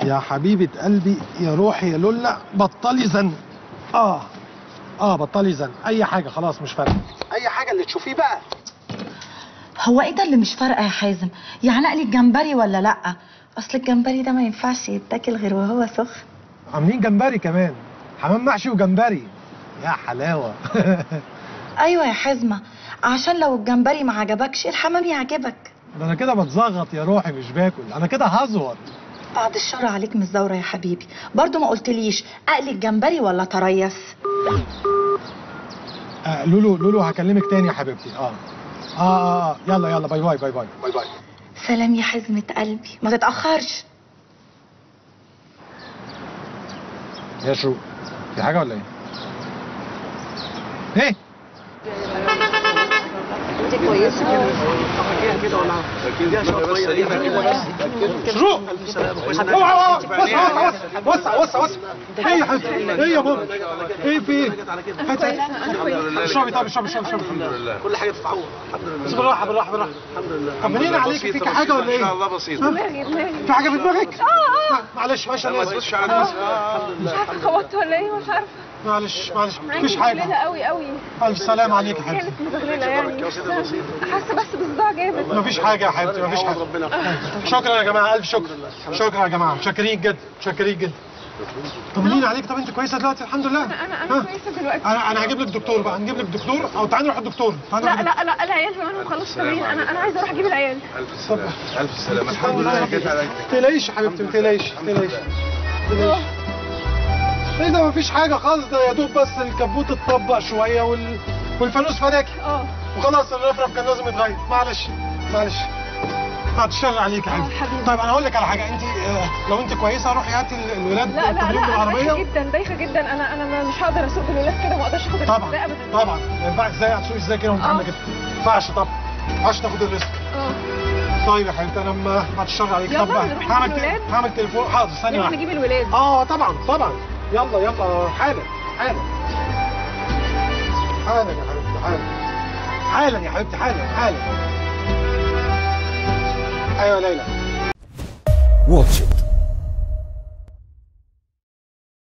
يا حبيبة قلبي يا روحي يا لولا بطلي زن اه اه بطلي زن اي حاجة خلاص مش فارقة اي حاجة اللي تشوفيه بقى هو ايه ده اللي مش فارقه يا حازم يعني اقلي الجمبري ولا لا اصل الجمبري ده ما ينفعش يتاكل غير وهو سخن عاملين جمبري كمان حمام محشي وجمبري يا حلاوة ايوه يا حزمه عشان لو الجمبري ما عجبكش الحمام يعجبك ده انا كده بتزغط يا روحي مش باكل انا كده هزور بعد الشر عليك من الزوره يا حبيبي برضو ما قلتليش اقلي الجمبري ولا تريس آه لولو لولو هكلمك تاني يا حبيبتي اه اه اه, آه. يلا يلا باي باي باي باي باي باي سلام يا حزمه قلبي ما تتاخرش يا شروق في حاجة ولا ايه؟ ايه؟ شروق اوعى اوعى وسع وسع وسع وسع ايه يا حبيبتي ايه يا بابا ايه في ايه هات هات اشربي طب اشربي اشربي اشربي كل حاجه تتعوض الحمد لله بس بالراحه بالراحه بالراحه الحمد لله طمنينا عليك فيك حاجه ولا ايه؟ ان شاء الله بسيط ها؟ دماغي دماغي في حاجه في دماغك؟ اه اه معلش معلش ما انا تبصش اسف على نفسك مش عارفه خبطت ولا ايه مش عارفه معلش معلش عندي مفيش حاجه مشكله قوي قوي الف سلام عليك يا حبيبتي كانت مزغلله يعني يا سيدي بسيط حاسه بس بصداع جامد مفيش حاجه يا حبيبتي مفيش حاجه ربنا شكرا يا جماعه الف شكر شكرا يا جماعه متشكرين جدا متشكرين جدا طمنيني عليك طب انت كويسه دلوقتي الحمد لله انا انا ها؟ كويسه دلوقتي انا انا هجيب لك دكتور بقى هنجيب لك دكتور او تعالي نروح الدكتور تعالي لا نروح لا لا العيال زمانهم خلصوا التمرين انا انا عايزه اروح اجيب العيال الف سلامه الف سلامه الحمد لله جيت عليك ما تقلقيش يا حبيبتي ما تقلقيش ما تقلقيش ما تقلقيش. ايه ده مفيش حاجه خالص ده يا دوب بس الكبوت اتطبق شويه وال... والفانوس فداكي اه وخلاص الرفرف كان لازم يتغير معلش معلش هتشتغل عليك يا آه، حبيبتي حبيبي. طيب انا هقول لك على حاجه انت آه، لو انت كويسه روحي هاتي ال- الولاد لا لا تاخديهم لا انا بالعربيه دايخه جدا دايخه جدا انا انا ما- مش هقدر اسوق بالولاد كده ما اقدرش اخد طبعا الريسك ده ابدا طبعا ما ينفعش ازاي هتسوقي ازاي كده وانت آه. عامله كده ما ينفعش طبعا ما ينفعش تاخد الريسك اه طيب يا حبيبتي انا ما هتشتغل عليك يلا طب نروح هعمل نجيب تل- الولاد. هعمل تليفون حاضر ثانيه نروح واحده نجيب الولاد اه طبعا طبعا يلا يلا حالا حالا حالا يا حبيبتي حالا حالا يا حبيبتي حالا حالا ايوه يا ليلى واتش إت